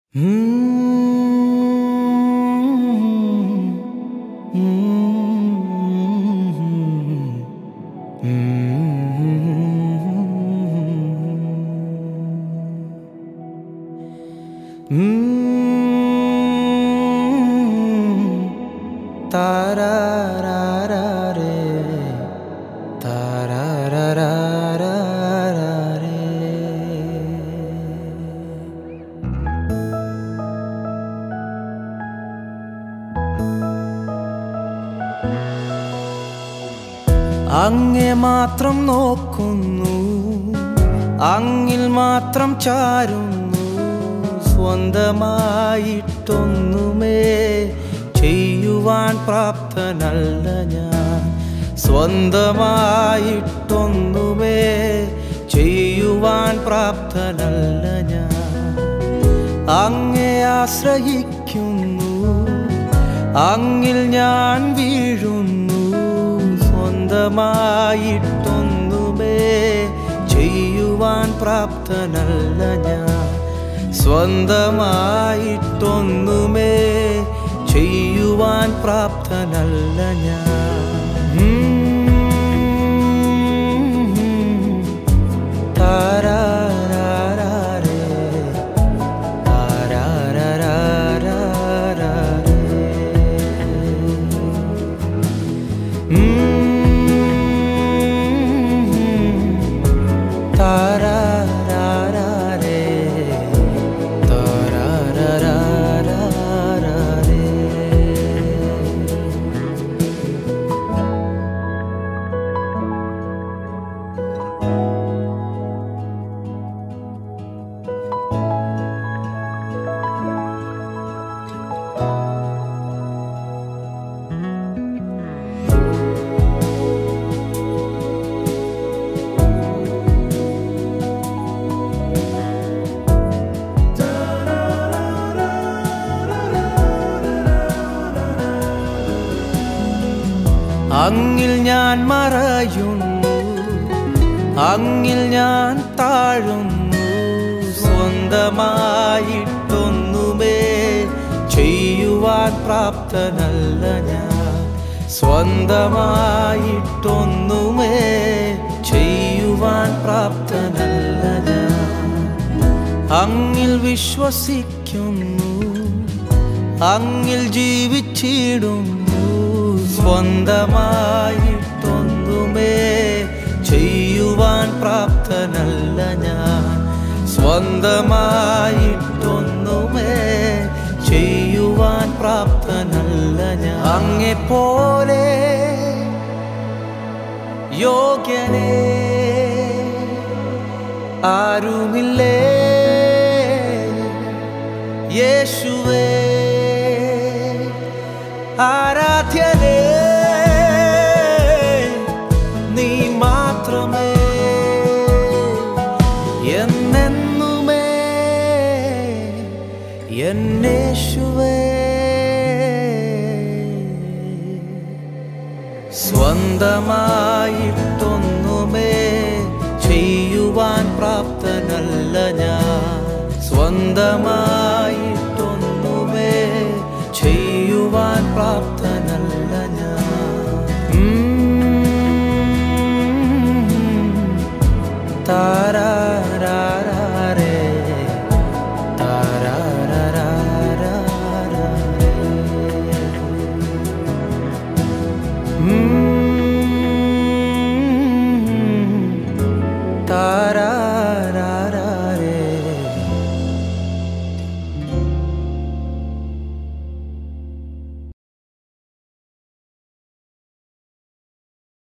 താരാരാരാരേ, താരാരാരാരാരേ. അങ്ങെ മാത്രം നോക്കുന്നു അങ്ങിൽ മാത്രം ചാരുന്നു സ്വന്തമായിട്ടൊന്നുമേ ചെയ്യുവാൻ പ്രാപ്തനല്ല ഞാൻ സ്വന്തമായിട്ടൊന്നുമേ ചെയ്യുവാൻ പ്രാപ്തനല്ല ഞാൻ അങ്ങെ ആശ്രയിക്കുന്നു അങ്ങിൽ ഞാൻ വീഴുന്നു സ്വന്തമായിട്ടൊന്നുമേ ചെയ്യുവാൻ പ്രാപ്തനല്ല ഞാൻ സ്വന്തമായിട്ടൊന്നുമേ ചെയ്യുവാൻ പ്രാപ്തനല്ല ഞാൻ ഉം. താരാരാരാരേ, താരാരാരാരാരേ. ഉം. താരാരാരാരേ, താരാരാരാരാരേ. അങ്ങിൽ ഞാൻ മറയുന്നു അങ്ങിൽ ഞാൻ താഴുന്നു സ്വന്തമായിട്ടൊന്നുമേ ചെയ്യുവാൻ പ്രാപ്തനല്ല ഞാൻ സ്വന്തമായിട്ടൊന്നുമേ ചെയ്യുവാൻ പ്രാപ്തനല്ല ഞാൻ അങ്ങിൽ വിശ്വസിക്കുന്നു അങ്ങിൽ ജീവിച്ചിടുന്നു സ്വന്തമായിട്ടൊന്നുമേ ചെയ്യുവാൻ പ്രാപ്തനല്ല ഞാൻ സ്വന്തമായിട്ടൊന്നുമേ ചെയ്യുവാൻ പ്രാപ്തനല്ല ഞാൻ അങ്ങെ പോലെ യോഗ്യനേ ആരുമില്ലേ യേശുവേ ആരാധ്യനേ നീ മാത്രമേ എന്നെന്നുമേ എന്നേശുവേ സ്വന്തമായിട്ടൊന്നുമേ ചെയ്യുവാൻ പ്രാപ്തനല്ല ഞാൻ സ്വന്തമായിട്ടൊന്നുമേ ചെയ്യുവാൻ പ്രാപ്തനല്ല ഞാൻ ഉം. താരാരാരാരേ, താരാരാരാരേ. ഉം. താരാ